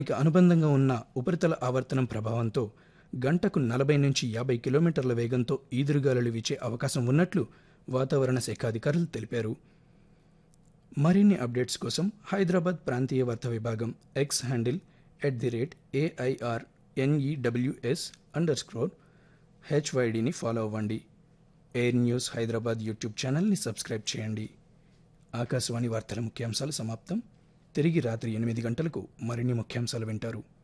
ఇక అనుబంధంగా ఉన్న ఉపరితల ఆవర్తనం ప్రభావంతో గంటకు నలభై నుంచి యాభై కిలోమీటర్ల వేగంతో ఈదురుగాలులు వీచే అవకాశం ఉన్నట్లు వాతావరణ శాఖ అధికారులు తెలిపారు మరిన్ని అప్డేట్స్ కోసం హైదరాబాద్ ప్రాంతీయ వార్తా విభాగం X handle at the rate AIR NEWS underscore హెచ్వైడిని ఫాలో అవ్వండి ఎయిర్ న్యూస్ హైదరాబాద్ యూట్యూబ్ ఛానల్ని సబ్స్క్రైబ్ చేయండి ఆకాశవాణి వార్తల ముఖ్యాంశాలు సమాప్తం తిరిగి రాత్రి ఎనిమిది గంటలకు మరిన్ని ముఖ్యాంశాలు వింటారు